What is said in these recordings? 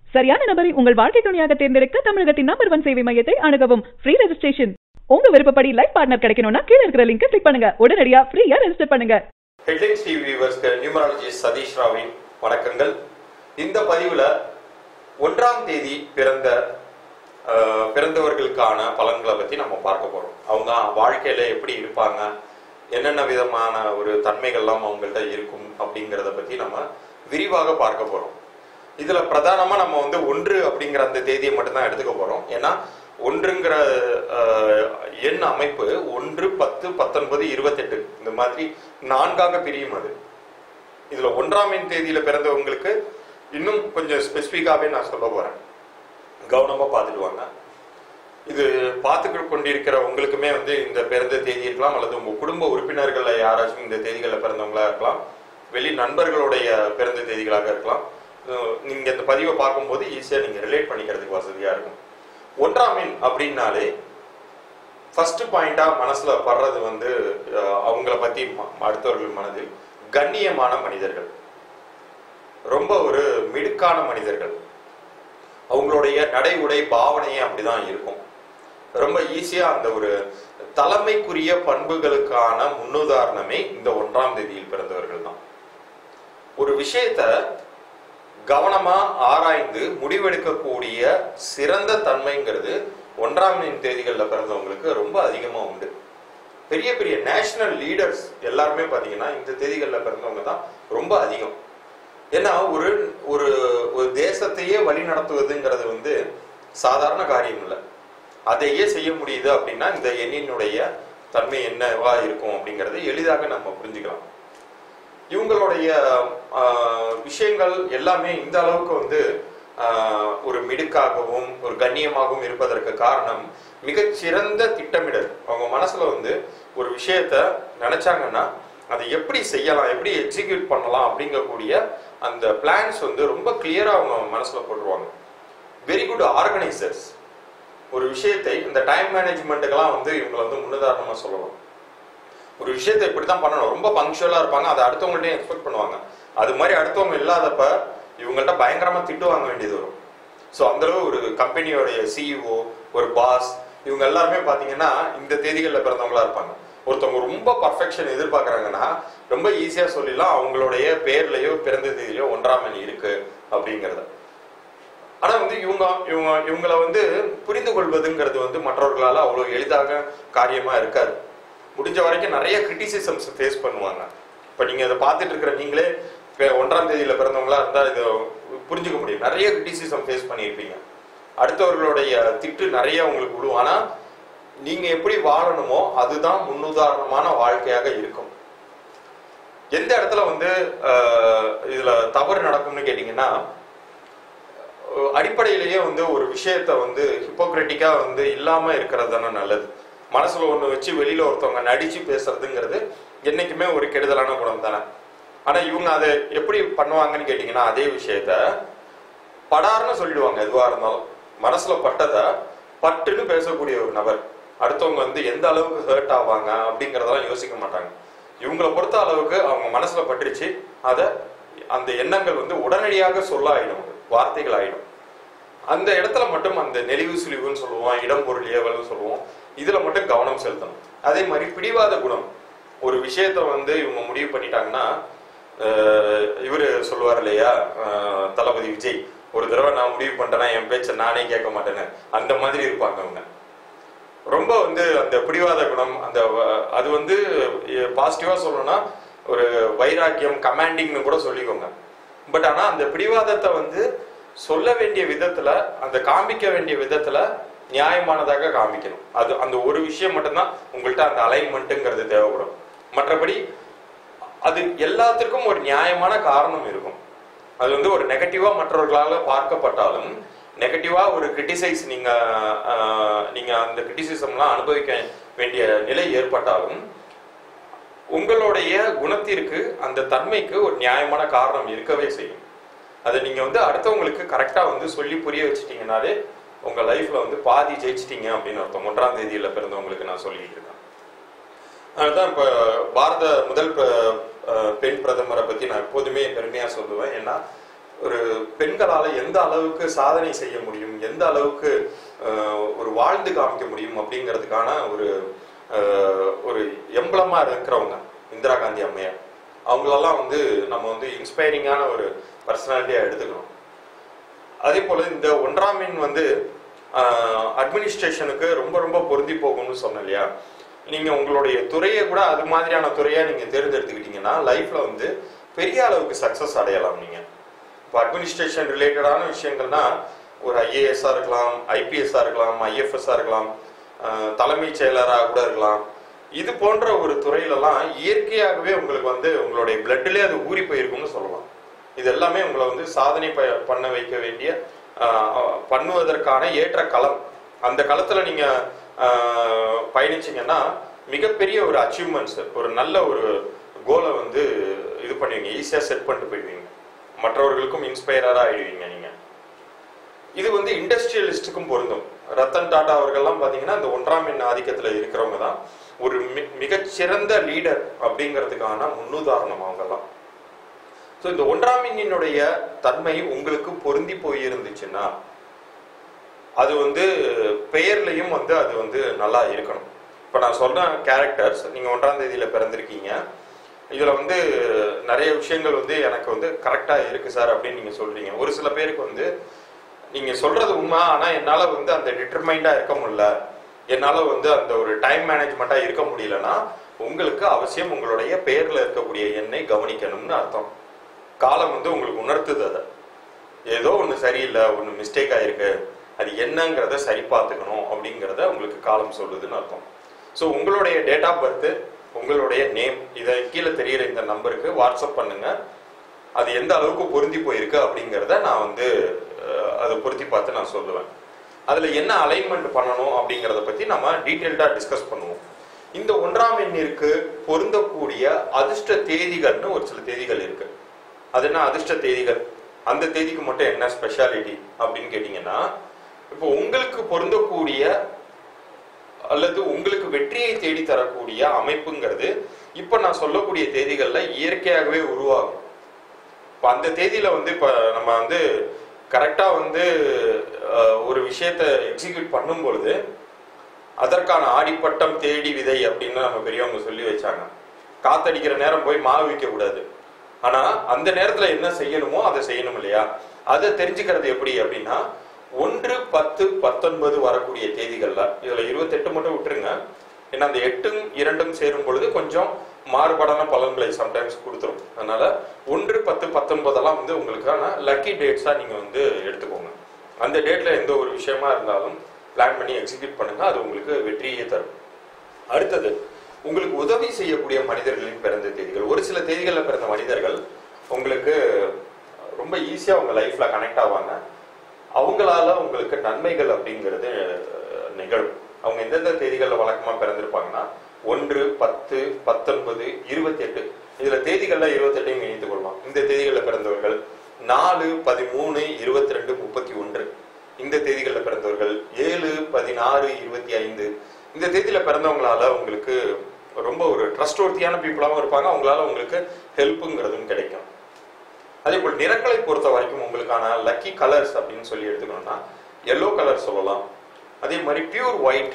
சரியான நபரை உங்கள் வாழ்க்கை துணையாக தேர்ந்தெடுக்க தமிழகத்தின் நம்பர் ஒன் சேவை மையத்தை அணுகவும் ஃப்ரீ ரெஜிஸ்ட்ரேஷன் உங்க விருப்பப்படி லைஃப் பார்ட்னர் கிடைக்கணும்னா கீழ இருக்கிற லிங்கை கிளிக் பண்ணுங்க உடனடியா ஃப்ரீயா ரெஜிஸ்டர் பண்ணுங்க ஹெட்லைன்ஸ் டிவி வியூவர்ஸ்க்கு நியூமராலஜிஸ்ட் சதீஷ் ராவின் வணக்கங்கள் இந்த பதிவில் ஒன்றாம் தேதி பிறந்த அஹ், பிறந்தவர்களுக்கான பலன்களை பற்றி நம்ம பார்க்க போகிறோம் அவங்க வாழ்க்கையில் எப்படி இருப்பாங்க என்னென்ன விதமான ஒரு தன்மைகள்லாம் அவங்கள்ட்ட இருக்கும் அப்படிங்கிறத பற்றி நம்ம விரிவாக பார்க்க போகிறோம் இதில் பிரதானமாக நம்ம வந்து ஒன்று அப்படிங்கிற அந்த தேதியை மட்டும்தான் எடுத்துக்க போகிறோம் ஏன்னா ஒன்றுங்கிற அஹ், எண் அமைப்பு ஒன்று பத்து பத்தொன்பது இருபத்தெட்டு இந்த மாதிரி நான்காக பிரியும் அது இதுல ஒன்றாம் எண் தேதியில பிறந்தவங்களுக்கு இன்னும் கொஞ்சம் ஸ்பெசிஃபிக்காவே நான் சொல்ல போறேன் கவனமா பார்த்துட்டு வாங்க இது பார்த்துட்டு கொண்டிருக்கிற உங்களுக்குமே வந்து இந்த பிறந்த தேதி இருக்கலாம் அல்லது உங்க குடும்ப உறுப்பினர்கள்ல யாராச்சும் இந்த தேதிகளில் பிறந்தவங்களா இருக்கலாம் வெளி நண்பர்களுடைய பிறந்த தேதிகளாக இருக்கலாம் அஹ் நீங்க இந்த பதிவை பார்க்கும்போது ஈஸியா நீங்க ரிலேட் பண்ணிக்கிறதுக்கு வசதியா இருக்கும் ஒன்றாம் எண் அப்படின்னாலே ஃபர்ஸ்ட் பாயிண்டா மனசுல படுறது வந்து அஹ், அவங்கள பத்தி ம- அடுத்தவர்கள் மனதில் கண்ணியமான மனிதர்கள் ரொம்ப ஒரு மிடுக்கான மனிதர்கள் அவங்களுடைய நடை உடை பாவனையே அப்படிதான் இருக்கும் ரொம்ப ஈஸியா அந்த ஒரு தலைமைக்குரிய பண்புகளுக்கான முன்னுதாரணமே இந்த ஒன்றாம் தேதியில் பிறந்தவர்கள் தான் ஒரு விஷயத்த கவனமா ஆராய்ந்து முடிவெடுக்கக்கூடிய சிறந்த தன்மைங்கிறது ஒன்றாம் எண் தேதிகளில் பிறந்தவங்களுக்கு ரொம்ப அதிகமா உண்டு பெரிய பெரிய நேஷனல் லீடர்ஸ் எல்லாருமே பாத்தீங்கன்னா இந்த தேதிகளில் பிறந்தவங்க தான் ரொம்ப அதிகம் ஏன்னா ஒரு ஒரு ஒரு தேசத்தையே வழி நடத்துவதுங்கிறது வந்து சாதாரண காரியம் இல்லை அதையே செய்ய முடியுது அப்படின்னா இந்த எண்ணினுடைய தன்மை என்னவா இருக்கும் அப்படிங்கறதை எளிதாக நம்ம புரிஞ்சுக்கலாம் இவங்களுடைய ஆஹ், விஷயங்கள் எல்லாமே இந்த அளவுக்கு வந்து ஆஹ், ஒரு மிடுக்காகவும் ஒரு கண்ணியமாகவும் இருப்பதற்கு காரணம் மிகச்சிறந்த திட்டமிடல் அவங்க மனசுல வந்து ஒரு விஷயத்த நினைச்சாங்கன்னா அதை எப்படி செய்யலாம் எப்படி எக்ஸிக்யூட் பண்ணலாம் அப்படிங்கக்கூடிய அந்த பிளான்ஸ் வந்து ரொம்ப கிளியரா அவங்க மனசுல போட்டுருவாங்க வெரி குட் ஆர்கனைசர்ஸ் ஒரு விஷயத்தை இந்த டைம் மேனேஜ்மெண்ட்டுக்கெல்லாம் வந்து இவங்களை வந்து முன்னுதாரணமா சொல்லலாம் ஒரு விஷயத்தை இப்படி தான் பண்ணணும் ரொம்ப பங்க்சுவலா இருப்பாங்க அதை அடுத்தவங்கள்ட்டையும் எக்ஸ்பெக்ட் பண்ணுவாங்க அது மாதிரி அடுத்தவங்க இல்லாதப்ப இவங்கள்ட்ட பயங்கரமா திட்டு வாங்க வேண்டியது வரும் ஸோ அந்த அளவு ஒரு கம்பெனியோடைய சிஇஓ ஒரு பாஸ் இவங்க எல்லாருமே பாத்தீங்கன்னா இந்த தேதிகளில் பிறந்தவங்களா இருப்பாங்க ஒருத்தவங்க ரொம்ப பர்ஃபெக்ஷன் எதிர்பார்க்கறாங்கன்னா ரொம்ப ஈஸியா சொல்லிடலாம் அவங்களுடைய பேர்லயோ பிறந்த தேதியிலயோ ஒன்றாம் எண் இருக்கு அப்படிங்கறத ஆனா வந்து இவங்க இவங்க இவங்கள வந்து புரிந்து கொள்வதுங்கிறது வந்து மற்றவர்களால அவ்வளவு எளிதாக காரியமா இருக்காது முடிஞ்ச வரைக்கும் நிறைய கிரிட்டிசிசம்ஸ் ஃபேஸ் பண்ணுவாங்க இப்ப நீங்க இதை பார்த்துட்டு இருக்கிற நீங்களே இப்ப ஒன்றாம் தேதியில பிறந்தவங்களா இருந்தா இதை புரிஞ்சுக்க முடியும் நிறைய கிரிட்டிசிசம் ஃபேஸ் பண்ணியிருப்பீங்க அடுத்தவர்களுடைய திட்டு நிறைய உங்களுக்கு விழும் ஆனா நீங்க எப்படி வாழணுமோ அதுதான் முன்னுதாரணமான வாழ்க்கையாக இருக்கும் எந்த இடத்துல வந்து அஹ், இதுல தவறு நடக்கும்னு கேட்டீங்கன்னா அஹ் அடிப்படையிலேயே வந்து ஒரு விஷயத்த வந்து ஹிப்போக்ரட்டிக்கா வந்து இல்லாம இருக்கிறது தானே நல்லது மனசுல ஒண்ணு வச்சு வெளியில ஒருத்தவங்க நடிச்சு பேசுறதுங்கிறது என்னைக்குமே ஒரு கெடுதலான குணம் தானே ஆனா இவங்க அதை எப்படி பண்ணுவாங்கன்னு கேட்டீங்கன்னா அதே விஷயத்த படார்னு சொல்லிடுவாங்க எதுவா இருந்தாலும் மனசுல பட்டதை பட்டுன்னு பேசக்கூடிய ஒரு நபர் அடுத்தவங்க வந்து எந்த அளவுக்கு ஹர்ட் ஆவாங்க அப்படிங்கறதெல்லாம் யோசிக்க மாட்டாங்க இவங்களை பொறுத்த அளவுக்கு அவங்க மனசுல பட்டுருச்சு அதை அந்த எண்ணங்கள் வந்து உடனடியாக சொல்ல ஆயிடும் அது. வார்த்தைகள் ஆயிடும் அந்த இடத்துல மட்டும் அந்த நெளிவு சுழிவுன்னு சொல்லுவோம் இடம் பொருள் ஏவல்னு சொல்லுவோம் இதுல மட்டும் கவனம் செலுத்தணும் அதே மாதிரி பிடிவாத குணம் ஒரு விஷயத்த வந்து இவங்க முடிவு பண்ணிட்டாங்கன்னா அஹ், இவரு சொல்லுவார் இல்லையா அஹ், தளபதி விஜய் ஒரு தடவை நான் முடிவு பண்ணிட்டேன்னா என் பேச்ச நானே கேட்க மாட்டேன்னு அந்த மாதிரி இருப்பாங்க அவங்க ரொம்ப வந்து அந்த பிடிவாத குணம் அந்த வ- அது வந்து பாசிட்டிவா சொல்லணும்னா ஒரு வைராக்கியம் கமாண்டிங்னு கூட சொல்லிக்கோங்க பட் ஆனா அந்த பிடிவாதத்தை வந்து சொல்ல வேண்டிய விதத்துல அந்த காமிக்க வேண்டிய விதத்துல நியாயமானதாக காமிக்கணும் அது அந்த ஒரு விஷயம் மட்டும்தான் உங்கள்ட்ட அந்த அலைன்மெண்ட்டுங்கிறது தேவைப்படும் மற்றபடி அது எல்லாத்திற்கும் ஒரு நியாயமான காரணம் இருக்கும் அது வந்து ஒரு நெகட்டிவா மற்றவர்களால பார்க்கப்பட்டாலும் நெகட்டிவா ஒரு கிரிட்டிசைஸ் நீங்க ஆஹ், நீங்க அந்த கிரிட்டிசிசம்லாம் அனுபவிக்க வேண்டிய நிலை ஏற்பட்டாலும் உங்களுடைய குணத்திற்கு அந்த தன்மைக்கு ஒரு நியாயமான காரணம் இருக்கவே செய்யும் அதை நீங்க வந்து அடுத்தவங்களுக்கு கரெக்டா வந்து சொல்லி புரிய வச்சிட்டீங்கனாலே உங்க லைஃப்ல வந்து பாதி ஜெயிச்சிட்டீங்க அப்படின்னு அர்த்தம் ஒன்றாம் தேதியில பிறந்தவங்களுக்கு நான் சொல்லிட்டு இருக்கேன் அதுதான் இப்ப பாரத முதல் பிர- அஹ் பெண் பிரதமரை பத்தி நான் எப்போதுமே பெருமையா சொல்லுவேன் ஏன்னா ஒரு பெண்களால எந்த அளவுக்கு சாதனை செய்ய முடியும் எந்த அளவுக்கு அஹ், ஒரு வாழ்ந்து காமிக்க முடியும் அப்படிங்கிறதுக்கான ஒரு அஹ், ஒரு எம்பளமா இருக்கிறவங்க இந்திரா காந்தி அம்மையார் அவங்களெல்லாம் வந்து நம்ம வந்து இன்ஸ்பைரிங்கான ஒரு பர்சனாலிட்டியா எடுத்துக்கணும் அதே போல இந்த ஒன்றாம் எண் வந்து அட்மினிஸ்ட்ரேஷனுக்கு ரொம்ப ரொம்ப பொருந்தி போகும்னு சொன்னேன் இல்லையா நீங்க உங்களுடைய துறையை கூட அது மாதிரியான துறையா நீங்க தேர்ந்தெடுத்துக்கிட்டீங்கன்னா லைஃப்ல வந்து பெரிய அளவுக்கு சக்சஸ் அடையலாம் நீங்க இப்போ அட்மினிஸ்ட்ரேஷன் ரிலேட்டடான விஷயங்கள்னா ஒரு ஐஏஎஸ்ஆ இருக்கலாம் ஐபிஎஸ்ஆ இருக்கலாம் ஐஎஃப்எஸ்ஆ இருக்கலாம் அஹ், தலைமைச் செயலராக கூட இருக்கலாம் இது போன்ற ஒரு துறையிலலாம் இயற்கையாகவே உங்களுக்கு வந்து உங்களுடைய பிளட்லேயே அது ஊறி போயிருக்கும்னு சொல்லலாம் இது எல்லாமே உங்களை வந்து சாதனை ப- பண்ண வைக்க வேண்டிய ஆஹ், பண்ணுவதற்கான ஏற்ற களம் அந்த களத்துல நீங்க ஆஹ், பயணிச்சீங்கன்னா மிகப்பெரிய ஒரு அச்சீவ்மெண்ட்ஸ் ஒரு நல்ல ஒரு கோலை வந்து இது பண்ணுவீங்க ஈஸியா செட் பண்ணிட்டு போயிடுவீங்க மற்றவர்களுக்கும் இன்ஸ்பயரா ஆயிடுவீங்க நீங்க இது வந்து இண்டஸ்ட்ரியலிஸ்டுக்கும் பொருந்தும் ரத்தன் டாடா அவர்கள்லாம் பாத்தீங்கன்னா இந்த ஒன்றாம் எண் ஆதிக்கத்துல இருக்கிறவங்க தான் ஒரு மி- மிகச்சிறந்த லீடர் அப்படிங்கிறதுக்கான முன்னுதாரணம் அவங்கெல்லாம் ஸோ இந்த ஒன்றாம் எண்ணினுடைய தன்மை உங்களுக்கு பொருந்தி போயிருந்துச்சுன்னா அது வந்து பெயர்லையும் வந்து அது வந்து நல்லா இருக்கணும் இப்போ நான் சொன்ன கேரக்டர்ஸ் நீங்கள் ஒன்றாம் தேதியில பிறந்திருக்கீங்க இதில் வந்து நிறைய விஷயங்கள் வந்து எனக்கு வந்து கரெக்டாக இருக்கு சார் அப்படின்னு நீங்கள் சொல்றீங்க ஒரு சில பேருக்கு வந்து நீங்கள் சொல்றது உண்மை ஆனால் என்னால் வந்து அந்த டிட்டர்மைண்டாக இருக்க முடியல என்னால் வந்து அந்த ஒரு டைம் மேனேஜ்மெண்ட்டாக இருக்க முடியலன்னா உங்களுக்கு அவசியம் உங்களுடைய பெயரில் இருக்கக்கூடிய எண்ணை கவனிக்கணும்னு அர்த்தம் காலம் வந்து உங்களுக்கு உணர்த்துது அதை ஏதோ ஒன்று சரியில்லை ஒன்று மிஸ்டேக் ஆயிருக்கு அது என்னங்கிறத சரி பார்த்துக்கணும் அப்படிங்கிறத உங்களுக்கு காலம் சொல்லுதுன்னு அர்த்தம் ஸோ உங்களுடைய டேட் ஆஃப் பர்த் உங்களுடைய நேம் இதை கீழே தெரியிற இந்த நம்பருக்கு வாட்ஸ்அப் பண்ணுங்க அது எந்த அளவுக்கு பொருந்தி போயிருக்கு அப்படிங்கிறத நான் வந்து அஹ், அதை பொருத்தி பார்த்து நான் சொல்லுவேன் அதில் என்ன அலைன்மெண்ட் பண்ணணும் அப்படிங்கிறத பற்றி நம்ம டீட்டெயில்டாக டிஸ்கஸ் பண்ணுவோம் இந்த ஒன்றாம் எண்ணிற்கு பொருந்தக்கூடிய அதிர்ஷ்ட தேதிகள்னு ஒரு சில தேதிகள் இருக்கு அது என்ன அதிர்ஷ்ட தேதிகள் அந்த தேதிக்கு மட்டும் என்ன ஸ்பெஷாலிட்டி அப்படின்னு கேட்டிங்கன்னா இப்போ உங்களுக்கு பொருந்தக்கூடிய அல்லது உங்களுக்கு வெற்றியை தேடி தரக்கூடிய அமைப்புங்கிறது இப்ப நான் சொல்லக்கூடிய தேதிகள்ல இயற்கையாகவே உருவாகும் இப்ப அந்த தேதியில வந்து இப்ப நம்ம வந்து கரெக்டா வந்து அஹ், ஒரு விஷயத்தை எக்ஸிக்யூட் பண்ணும் பொழுது அதற்கான ஆடிப்பட்டம் தேடி விதை அப்படின்னு நம்ம பெரியவங்க சொல்லி வச்சாங்க காத்தடிக்கிற நேரம் போய் மாவு விற்க கூடாது ஆனா அந்த நேரத்துல என்ன செய்யணுமோ அதை செய்யணும் இல்லையா அதை தெரிஞ்சுக்கிறது எப்படி அப்படின்னா ஒன்று பத்து பத்தொன்பது வரக்கூடிய தேதிகள்ல இதுல இருபத்தெட்டு மட்டும் விட்டுருங்க ஏன்னா அந்த எட்டும் இரண்டும் சேரும் பொழுது கொஞ்சம் மாறுபாடான பலன்களை சம்டைம்ஸ் கொடுத்துரும் அதனால ஒன்று பத்து பத்தொன்பதெல்லாம் வந்து உங்களுக்கான லக்கி டேட்ஸா நீங்க வந்து எடுத்துக்கோங்க அந்த டேட்ல எந்த ஒரு விஷயமா இருந்தாலும் பிளான் பண்ணி எக்ஸிக்யூட் பண்ணுங்க அது உங்களுக்கு வெற்றியை தரும் அடுத்தது உங்களுக்கு உதவி செய்யக்கூடிய மனிதர்களின் பிறந்த தேதிகள் ஒரு சில தேதிகளில் பிறந்த மனிதர்கள் உங்களுக்கு ரொம்ப ஈஸியா உங்க லைஃப்ல கனெக்ட் ஆவாங்க அவங்களால உங்களுக்கு நன்மைகள் அப்படிங்கிறது அஹ், நிகழும் அவங்க எந்தெந்த தேதிகளில் வழக்கமா பிறந்திருப்பாங்கன்னா ஒன்று பத்து பத்தொன்பது இருபத்தி எட்டு இதுல தேதிகள்ல இருபத்தெட்டையும் இணைத்துக் கொள்ளலாம் இந்த தேதிகளில் பிறந்தவர்கள் நாலு பதிமூணு இருபத்தி ரெண்டு முப்பத்தி ஒன்று இந்த தேதிகளில் பிறந்தவர்கள் ஏழு பதினாறு இருபத்தி ஐந்து இந்த தேதியில பிறந்தவங்களால உங்களுக்கு ரொம்ப ஒரு ட்ரஸ்ட் பீப்புளாகவும் இருப்பாங்க அவங்களால உங்களுக்கு ஹெல்ப்புங்கிறதும் கிடைக்கும் அதே போல் நிறங்களை பொறுத்த வரைக்கும் உங்களுக்கான லக்கி கலர்ஸ் அப்படின்னு சொல்லி எடுத்துக்கணும்னா எல்லோ கலர் சொல்லலாம் அதே மாதிரி பியூர் ஒயிட்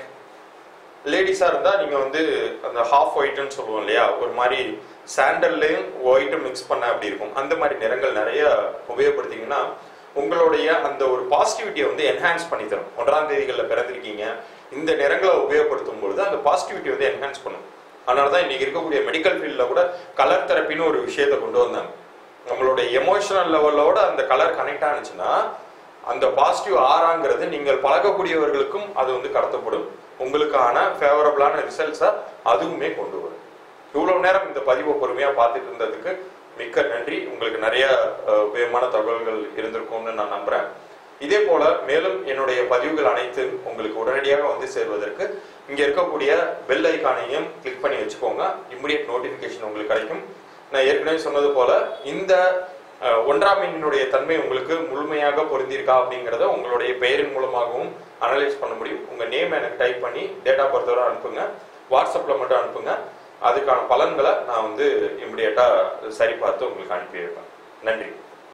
லேடிஸா இருந்தா நீங்க வந்து அந்த ஹாஃப் ஒயிட்னு சொல்லுவோம் இல்லையா ஒரு மாதிரி சாண்டல்லையும் ஒயிட்டும் மிக்ஸ் பண்ண அப்படி இருக்கும் அந்த மாதிரி நிறங்கள் நிறைய உபயோகப்படுத்திங்கன்னா உங்களுடைய அந்த ஒரு பாசிட்டிவிட்டியை வந்து என்ஹான்ஸ் பண்ணி தரும் ஒன்றாம் தேதிகளில் பிறந்திருக்கீங்க இந்த நிறங்களை உபயோகப்படுத்தும் பொழுது அந்த பாசிட்டிவிட்டி வந்து என்ஹான்ஸ் பண்ணும் அதனால தான் இன்னைக்கு இருக்கக்கூடிய மெடிக்கல் ஃபீல்டில் கூட கலர் தெரப்பின்னு ஒரு விஷயத்தை கொண்டு வந்தாங்க நம்மளுடைய எமோஷனல் லெவலோட அந்த கலர் கனெக்ட் ஆனிச்சுன்னா அந்த பாசிட்டிவ் ஆறாங்கிறது நீங்கள் பழகக்கூடியவர்களுக்கும் அது வந்து கடத்தப்படும் உங்களுக்கான ஃபேவரபிளான ரிசல்ட்ஸை அதுவுமே கொண்டு வரும் இவ்வளவு நேரம் இந்த பதிவை பொறுமையா பார்த்துட்டு இருந்ததுக்கு மிக்க நன்றி உங்களுக்கு நிறைய அஹ், உபயோகமான தகவல்கள் இருந்திருக்கும்னு நான் நம்புறேன் இதே போல மேலும் என்னுடைய பதிவுகள் அனைத்தும் உங்களுக்கு உடனடியாக வந்து சேர்வதற்கு இங்க இருக்கக்கூடிய பெல் ஐக்கானையும் கிளிக் பண்ணி வச்சுக்கோங்க இம்மிடியட் நோட்டிபிகேஷன் உங்களுக்கு கிடைக்கும் நான் ஏற்கனவே சொன்னது போல இந்த அஹ், ஒன்றாம் எண்ணினுடைய தன்மை உங்களுக்கு முழுமையாக பொருந்திருக்கா அப்படிங்கிறத உங்களுடைய பெயரின் மூலமாகவும் அனலைஸ் பண்ண முடியும் உங்க நேம் எனக்கு டைப் பண்ணி டேட்டா பொறுத்தவரை அனுப்புங்க வாட்ஸ்அப்ல மட்டும் அனுப்புங்க அதுக்கான பலன்களை நான் வந்து இம்மிடியட்டா சரி பார்த்து உங்களுக்கு அனுப்பி வைப்பேன் நன்றி